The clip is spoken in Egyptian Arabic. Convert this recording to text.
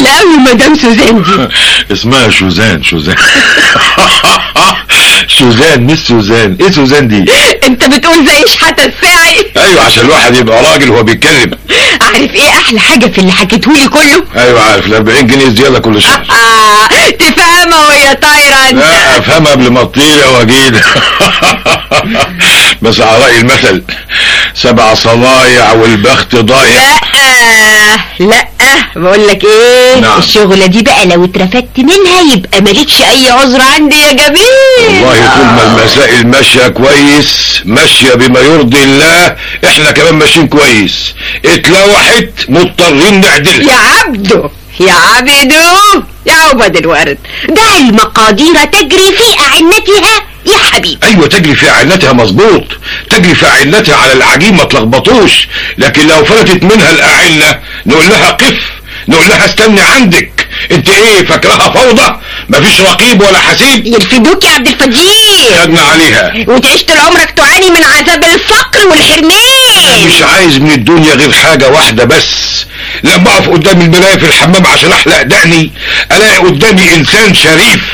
قوي مدام سوزان دي اسمها شوزان شوزان سوزان مش سوزان ايه سوزان دي انت بتقول زي شحاتة الساعي ايوه عشان الواحد يبقى راجل وهو بيتكلم عارف ايه احلى حاجة في اللي حكيتهولي كله ايوه عارف ال 40 جنيه زياده كل شهر آه تفهمها وهي طايرة انت لا افهمها قبل ما تطير يا وجيل بس على رأي المثل سبع صنايع والبخت ضايع لا لا بقول لك ايه نعم. الشغلة دي بقى لو اترفدت منها يبقى مالكش اي عذر عندي يا جميل والله طول ما المسائل ماشية كويس ماشية بما يرضي الله احنا كمان ماشيين كويس اتلوحت مضطرين نعدلها يا عبدو يا عبدو يا عبد الورد دع المقادير تجري في أعنتها يا حبيبي ايوه تجري في عينتها مظبوط تجري في عينتها على العجين ما تلخبطوش لكن لو فلتت منها الاعنة نقول لها قف نقول لها استني عندك انت ايه فاكراها فوضى مفيش رقيب ولا حسيب يرفدوك يا عبد الفجير خدنا عليها وتعيش طول عمرك تعاني من عذاب الفقر والحرمان مش عايز من الدنيا غير حاجة واحدة بس لما اقف قدام المراية في الحمام عشان احلق دقني الاقي قدامي انسان شريف